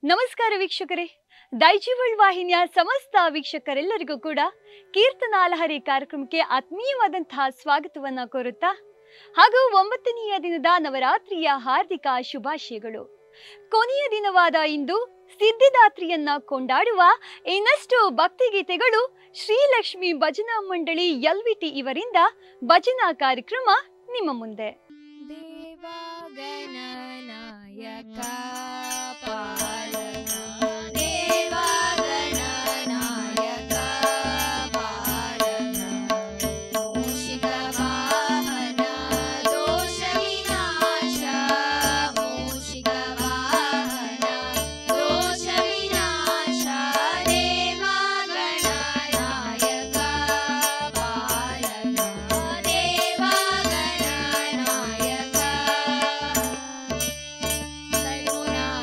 ನಮಸ್ಕಾರ ವೀಕ್ಷಕರೇ ದೈಜಿವಳ್ ವಾಹಿನಿಯ ಸಮಸ್ತ ವೀಕ್ಷಕರೆಲ್ಲರಿಗೂ ಕೂಡ ಕೀರ್ತನಾಲಹರಿ ಕಾರ್ಯಕ್ರಮಕ್ಕೆ ಆತ್ಮೀಯವಾದಂತಹ ಸ್ವಾಗತವನ್ನ ಕೋರುತ್ತಾ ಹಾಗೂ ಒಂಬತ್ತನೆಯ ದಿನದ ನವರಾತ್ರಿಯ ಹಾರ್ದಿಕ ಶುಭಾಶಯಗಳು ಕೊನೆಯ ದಿನವಾದ ಇಂದು ಸಿದ್ಧಿದಾತ್ರಿಯನ್ನ ಕೊಂಡಾಡುವ ಇನ್ನಷ್ಟು ಭಕ್ತಿಗೀತೆಗಳು ಶ್ರೀಲಕ್ಷ್ಮಿ ಭಜನಾ ಮಂಡಳಿ ಎಲ್ವಿಟಿ ಇವರಿಂದ ಭಜನಾ ಕಾರ್ಯಕ್ರಮ ನಿಮ್ಮ ಮುಂದೆ ದೇವಾಗಣನಾಯಕ ಪಾಲನ ದೇವಾಗಣನಾಯಕ ಪಾಲನ ಮೂಷಿಕ ವಾಹನ ದೋಷ ವಿನಾಶ ಮೂಷಿಕ ವಾಹನ ದೋಷ ವಿನಾಶ ದೇವಾಗಣನಾಯಕ ಪಾಲನ ದೇವಾಗಣನಾಯಕ ಕರುಣಾ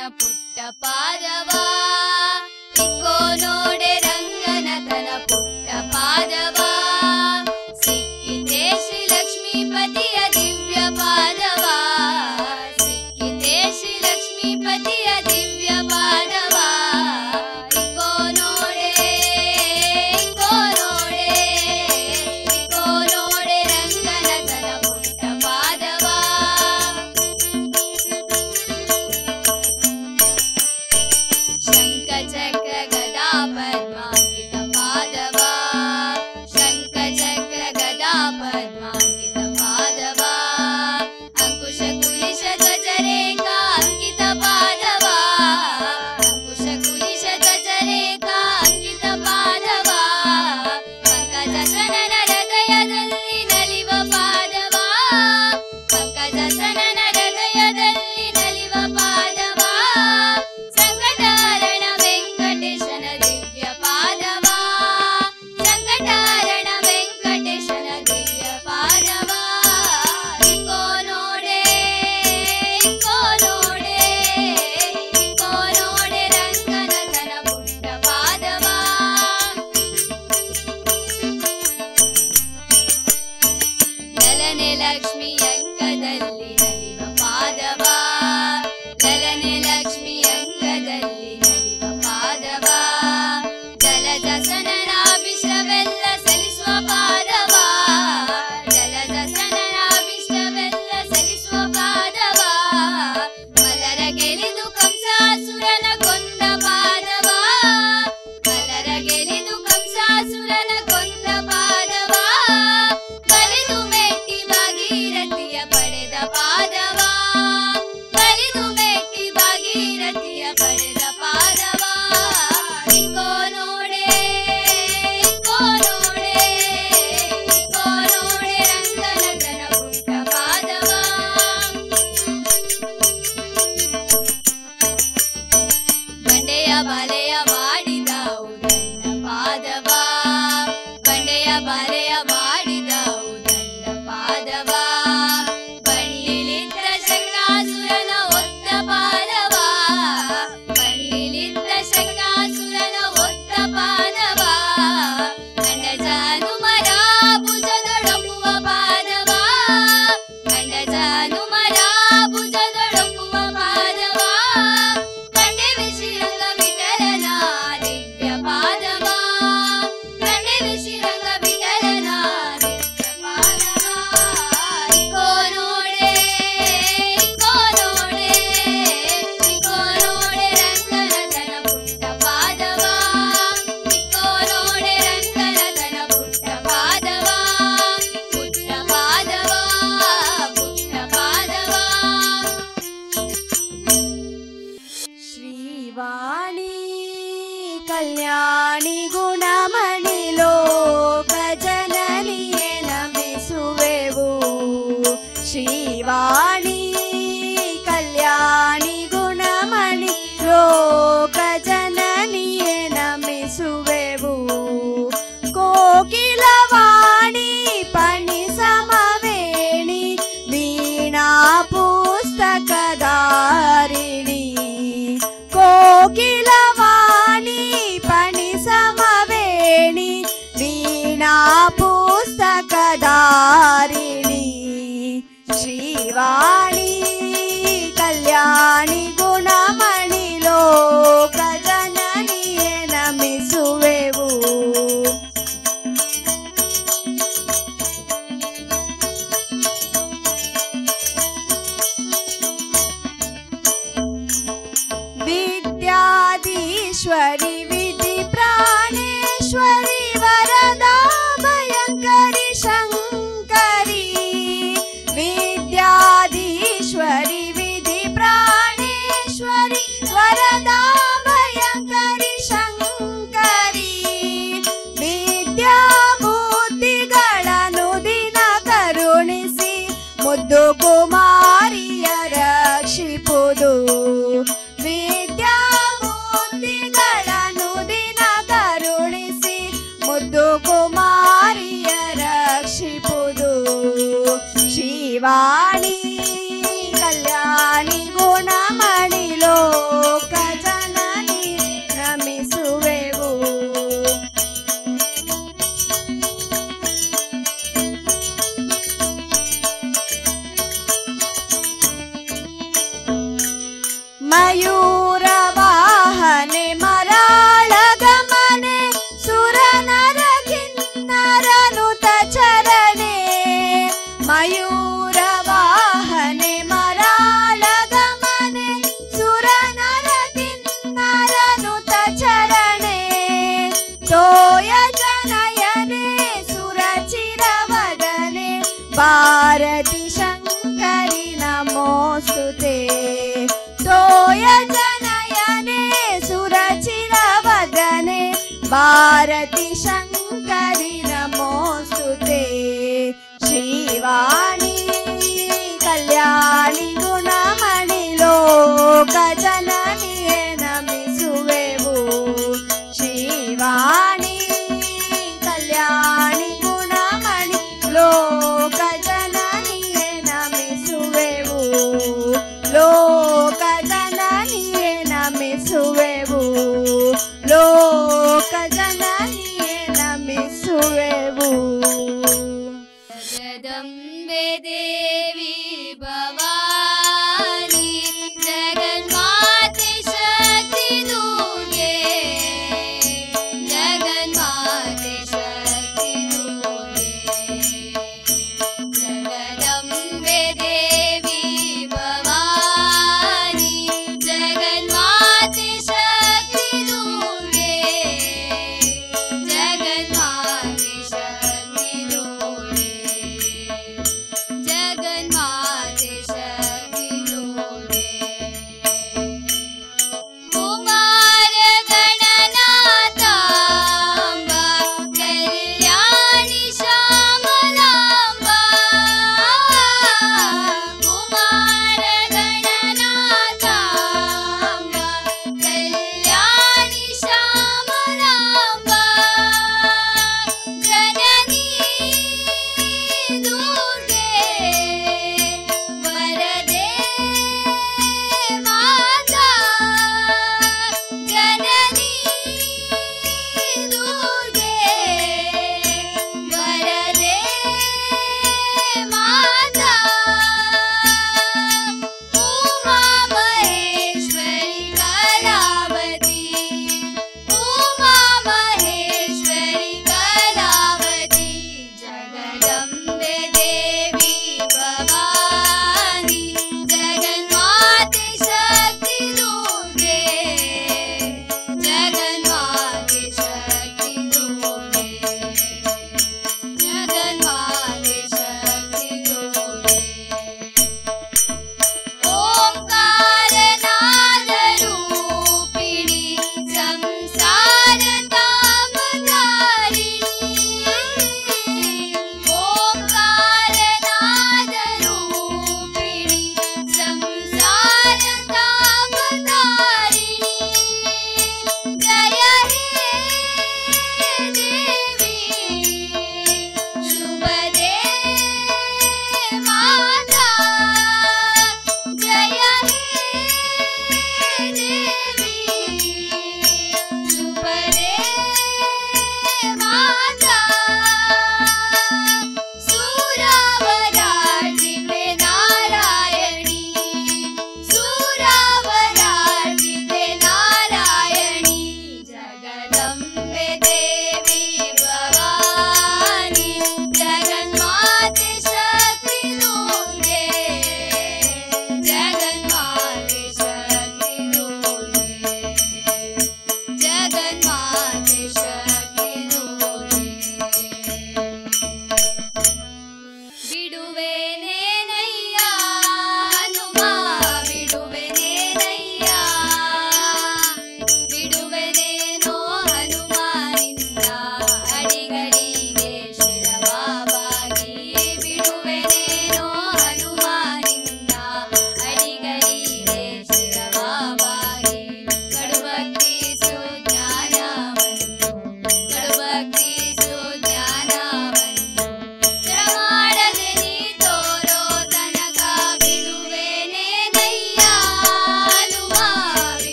ಪುಟ್ಟ ಪಾದವಾ ಇಕ್ಕೋ ನೋಡೆ ರಂಗನತನ ಪುಟ್ಟ ಪಾದವಾ ಸಿಕ್ಕಿತೆ ಶ್ರೀ ಲಕ್ಷ್ಮೀಪತಿಯ ದಿವ್ಯ ಪಾದವಾ ಸಿಕ್ಕಿತೆ ಶ್ರೀ ಲಕ್ಷ್ಮೀಪತಿಯ ದಿವ್ಯ ಪಾದವಾ ಇಕ್ಕೋ ನೋಡೆ ಇಕ್ಕೋ ನೋಡೆ ಇಕ್ಕೋ ನೋಡೆ ರಂಗನತನ ಪುಟ್ಟ ಪಾದವಾ ಶಂಖ ಚಕ್ರ ಗದಾ ಪದ್ಮಾಂಕಿತ ಪಾದವಾ ಶಂಖ ಚಕ್ರ ಗದಾ ಪದ್ಮಾಂಕಿತ ಪಾದವಾ ಅಂಕುಶ ಕುಲಿಶ ಧ್ವಜರೇಖಾ ಅಂಕಿತ ಪಾದವಾ ಅಂಕುಶ ಕುಲಿಶ ಧ್ವಜರೇಖಾ ಅಂಕಿತ ಪಾದವಾ ಪಂಕಜ ಸನನ ಹೃದಯದಲ್ಲಿ ನಲಿವ ಪಾದವಾ ಪಂಕಜ ಸನನ ಹೃದಯದಲ್ಲಿ ನಲಿವ ಪಾದವಾ ಸಂಕಟಹರಣ ವೆಂಕಟೇಶನ ದಿವ್ಯ ಪಾದವಾ ಸಂಕಟಹರಣ ವೆಂಕಟೇಶನ ದಿವ್ಯ ಪಾದವಾ ಇಕೋ ನೋಡೆ ಇಕೋ ನೋಡೆ ಇಕೋ ನೋಡೆ ರಂಗನತನ ಪುಟ್ಟ ಪಾದವಾ ಲಲನೆ ಲಕ್ಷ್ಮಿ ಅಂಕದಲ್ಲಿ ನಲಿವ ಪಾದವಾ ಲಲನೆ ಲಕ್ಷ್ಮಿ ಅಂಕದಲ್ಲಿ ನಲಿವ ಪಾದವಾ ಜಲಜ ಸನನಾಭಿಷ್ಟವೆಲ್ಲ ಸಲಿಸುವ ಪಾದವಾ ಜಲಜ ಸನನಾಭಿಷ್ಟವೆಲ್ಲ ಸಲಿಸುವ ಪಾದವಾ ಮಲರ ಗೆಲಿದು ಕಂಸಾಸುರನ ಕೊಂದ ಪಾದವಾ ಮಲರ ಗೆಲಿದು ಕಂಸಾಸುರನ ಕೊಂದ ಪಾದವಾ ಬಲಿದು ಮೆಟ್ಟಿ ಭಾಗೀರಥಿಯ ಪಡೆದ ಪಾದವಾ ಬಲಿದು ಮೆಟ್ಟಿ ಭಾಗೀರಥಿಯ ಪಡೆದ ಪಾದವಾ ಇಕೋ ನೋಡೆ ಇಕೋ ನೋಡೆ ಇಕೋ ನೋಡೆ ರಂಗನತನ ಪುಟ್ಟ ಪಾದವಾ ಬಂಡೆಯ ಬಲೆಯ ಮಾಡಿದ ಉದಂಡ ಪಾದವಾ ಬಂಡೆಯ ಬಲೆಯ ಮಾಡಿದ ಉದಂಡ ಪಾದವಾ ಬಳ್ಳಿಲಿದ್ದ ಶಂಕಾಸುರನ ಒತ್ತ ಪಾದವಾ ಬಳ್ಳಿಲಿದ್ದ ಶಂಕಾಸುರನ ಒತ್ತ ಪಾದವಾ ಅಂಡಜ ಹನುಮರ ಭುಜದೊಡಗುವ ಪಾದವಾ ಅಂಡಜ ಹನುಮರ ಭುಜದೊಡಗುವ ಪಾದವಾ ಕಂಡೆ ವಿಶಿರಂಗ ವಿಠಲನ ದಿವ್ಯ ಪಾದವಾ ಕಂಡೆ ವಿಶಿರಂಗ ವಿಠಲನ ದಿವ್ಯ ಪಾದವಾ ಇಕೋ ನೋಡೆ ಇಕೋ ನೋಡೆ ಇಕೋ ನೋಡೆ ರಂಗನತನ ಪುಟ್ಟ ಪಾದವಾ ಇಕೋ ನೋಡೆ ರಂಗನತನ ಪುಟ್ಟ ಪಾದವಾ ಪುಟ್ಟ ಪಾದವಾ ಪುಟ್ಟ ಪಾದವಾ ಶ್ರೀವಾಣಿ ಕಲ್ಯಾಣಿ ಗುಣಮಣಿ ಲೋಕ ಜನನಿಯೇ ನಮಿಸುವೆವು ಶ್ರೀವಾಣಿ ಕಲ್ಯಾಣಿ ಗುಣಮಣಿ ಲೋಕ ಜನನಿಯೇ ನಮಿಸುವೆವು ಕೋಕಿಲವಾಣಿ ಪಣಿ ಸಮವೇಣಿ ವೀಣಾ ಪುಸ್ತಕದಾರಿಣಿ ಕೋಕಿಲವಾಣಿ ಪಣಿ ಸಮವೇಣಿ ವೀಣಾ ಪುಸ್ತಕದಾರಿಣಿ ಶ್ರೀವಾಣಿ ಕಲ್ಯಾಣಿ ಗುಣಮಣಿ ಲೋಕ ಜನನಿಯೇ ನಮಿಸುವೆವು विद्याधीश्वरि विधि प्राणेश्वरि वरदा भयङ्करि शङ्करि विद्याधीश्वरि मयूरवाहने मराळगमने सुरनरकिन्नरनुत चरणे मयूरवाहने मराळगमने सुरनरकिन्नरनुत चरणे तोय जनयने सुरचिरवदने भारति शङ्करि नमोऽस्तु ते तोय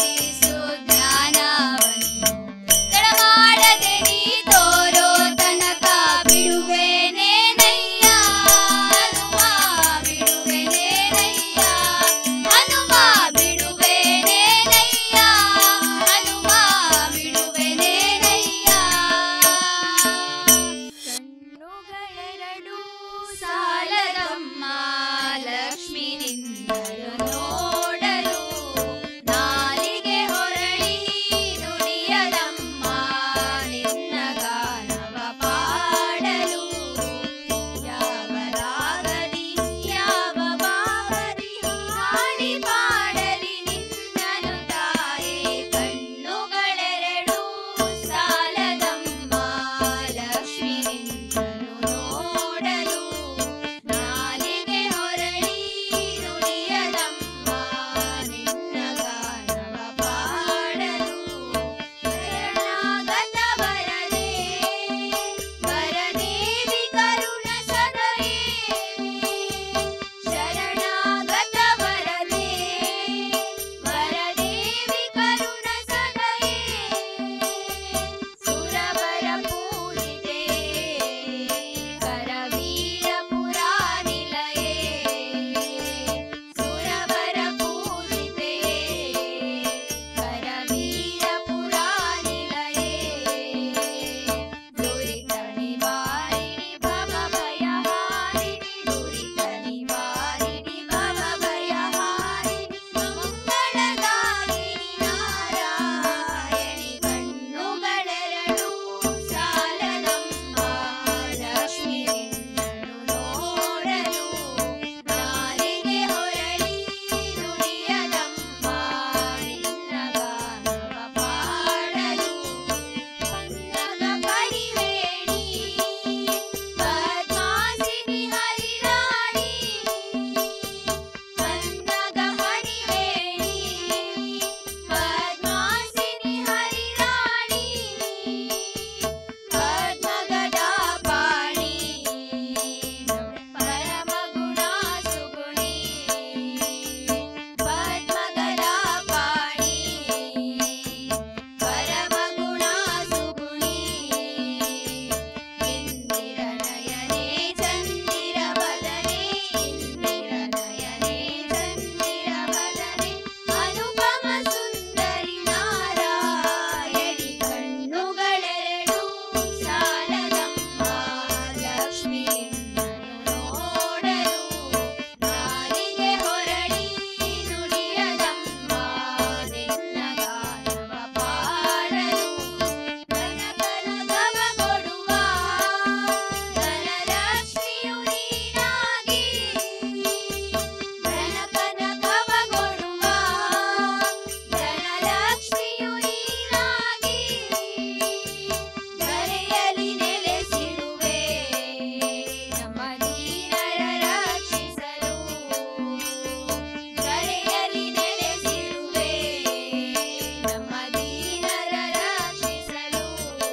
ಬೋಧಿಸು ಜ್ಞಾನವನ್ನು ತಡ ಮಾಡದೆ ನೀ ತೋರೋ ತನಕ ಬಿಡುವೆನೇನಯ್ಯ ಹನುಮ ಬಿಡುವೆನೇನಯ್ಯ ಹನುಮ ಬಿಡುವೆನೇನಯ್ಯ ಹನುಮ ಬಿಡುವೆನೇನಯ್ಯ ಕಣ್ಣುಗಳೆರಡು ಸಾಲದಮ್ಮ ಲಕ್ಷ್ಮಿ ನಿನ್ನನ್ನು ನೋಡಲು ನಾಲಿಗೆ ಹೊರಳಿ ನುಡಿಯದಮ್ಮ ನಿನ್ನ ಗಾನವ ಪಾಡಲು ಯಾವ ರಾಗದಿ ಯಾವ ಭಾವದಿ ಹಾಡಿ ಪಾಡಲಿ ನಿನ್ನನು ತಾಯೇ ಕಣ್ಣುಗಳೆರಡು ಸಾಲದಮ್ಮ ಲಕ್ಷ್ಮಿ ನಿನ್ನನು ನೋಡಲು ನಾಲಿಗೆ ಹೊರಳಿ ನುಡಿಯದಮ್ಮ ನಿನ್ನ ಗಾನವ ಪಾಡಲು ಶರಣಾಗತ ವರದೆ ವರದೇವಿ ಕರುಣ ಸದಯೇ ಶರಣಾಗತ ವರದೆ ವರದೇವಿ ಕರುಣ ಸದಯೇ ಸುರವರ ಪೂಜಿತೆ ಕರವೀರ ಪುರಾನಿಲಯೇ ಸುರವರ ಪೂಜಿತೆ ಕರವೀರ ಪುರಾನಿಲಯೇ ದುರಿತ ನಿವಾರಿಣಿ ಭವ ಭಯಹಾರಿಣಿ ದುರಿತ ನಿವಾರಿಣಿ ಭವ ಭಯಹಾರಿಣಿ ಮಂಗಳದಾಯಿನಿ ನಾರಾಯಣಿ ಕಣ್ಣುಗಳೆರಡು ಸಾಲದಮ್ಮ ಲಕ್ಷ್ಮಿ ನಿನ್ನನು ನೋಡಲು ನಾಲಿಗೆ ಹೊರಳಿ ನುಡಿಯದಮ್ಮ ನಿನ್ನ ಗಾನವ ಪಾಡಲು ಪನ್ನಗ ಪರಿವೇಣಿ ಪದ್ಮಾಸಿನಿ ಹರಿರಾಣಿ ಪನ್ನಗ ಪರಿವೇಣಿ ಪದ್ಮಾಸಿನಿ ಹರಿರಾಣಿ ಪದ್ಮಗದಾ ಪಾಣಿ ಪರಮ ಗುಣ ಸುಗುಣಿ ಪದ್ಮಗದಾ ಪಾಣಿ ಪರಮ ಗುಣ ಸುಗುಣಿ ಇಂದಿರ ನಯನೆ ಚಂದಿರ ಬದನೆ ಇಂದಿರ ನಯನೆ ಚಂದಿರ ಬದನೆ ಅನುಪಮ ಸುಂದರಿ ನಾರಾಯಣಿ ಕಣ್ಣುಗಳೆರಡು ಸಾಲದಮ್ಮ ಲಕ್ಷ್ಮಿ ನಿನ್ನನು ನೋಡಲು ನಾಲಿಗೆ ಹೊರಳಿ ನುಡಿಯದಮ್ಮ ನಿನ್ನ ಗಾನವ ಪಾಡಲು ಕನಕನಕವ ಕೊಡುವ ಧನಲಕ್ಷ್ಮಿಯು ನೀನಾಗಿ ಕನಕನಕವ ಕೊಡುವ ಧನಲಕ್ಷ್ಮಿಯು ನೀನಾಗಿ ಧರೆಯಲ್ಲಿ ನೆಲೆಸಿರುವೆ ನಮ್ಮ ದೀನರ ರಕ್ಷಿಸಲು ಧರೆಯಲ್ಲಿ ನೆಲೆಸಿರುವೆ ನಮ್ಮ ದೀನರ ರಕ್ಷಿಸಲು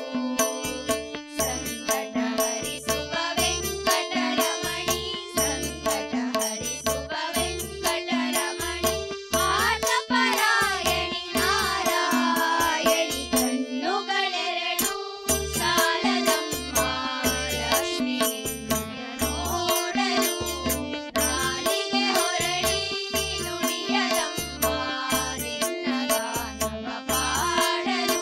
ಸಂಕಟ ಹರಿಸುವ ವೆಂಕಟರಮಣಿ ಸಂಕಟ ಹರಿಸುವ ವೆಂಕಟರಮಣಿ ಆತಪರಾಯಣಿ ನಾರಾಯಣಿ ಕಣ್ಣುಗಳೆರಡು ಸಾಲದಮ್ಮ ಲಕ್ಷ್ಮಿ ನಿನ್ನ ನೋಡಲು ನಾಲಿಗೆ ಹೊರಳಿ ನುಡಿಯದಮ್ಮ ನಿನ್ನ ಗಾನವ ಪಾಡಲು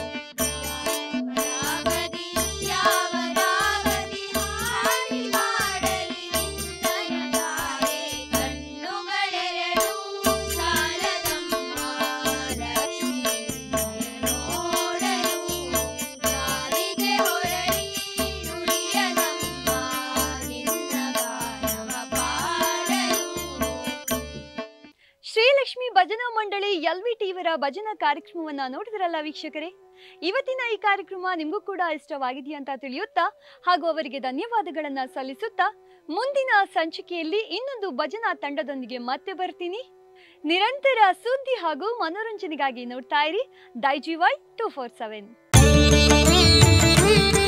ರಾಗದಿ ಯಾವ ರಾಗದಿ ಹಾಡಿ ಪಾಡಲಿ ನಿನ್ನಯ ತಾಯೇ ಕಣ್ಣುಗಳೆರಡು ಸಾಲದಮ್ಮ ಲಕ್ಷ್ಮಿ ನಿನ್ನಯ ನೋಡಲು ನಾಲಿಗೆ ಹೊರಳಿ ನುಡಿಯದಮ್ಮ ನಿನ್ನ ಗಾನವ ಪಾಡಲು ಶ್ರೀಲಕ್ಷ್ಮಿ ಭಜನಾ ಮಂಡಳಿ ಎಲ್ ವಿ ಟಿವರ ಭಜನಾ ಕಾರ್ಯಕ್ರಮವನ್ನ ನೋಡಿದ್ರಲ್ಲ ವೀಕ್ಷಕರೇ ಇವತ್ತಿನ ಈ ಕಾರ್ಯಕ್ರಮ ನಿಮಗೂ ಕೂಡ ಇಷ್ಟವಾಗಿದೆಯಾ ಅಂತ ತಿಳಿಯುತ್ತಾ ಹಾಗೂ ಅವರಿಗೆ ಧನ್ಯವಾದಗಳನ್ನ ಸಲ್ಲಿಸುತ್ತಾ ಮುಂದಿನ ಸಂಚಿಕೆಯಲ್ಲಿ ಇನ್ನೊಂದು ಭಜನಾ ತಂಡದೊಂದಿಗೆ ಮತ್ತೆ ಬರ್ತೀನಿ ನಿರಂತರ ಸುದ್ದಿ ಹಾಗೂ ಮನೋರಂಜನೆಗಾಗಿ ನೋಡ್ತಾ ಇರಿ ದೈಜಿವೈ ಟೂ ಫೋರ್ ಸೆವೆನ್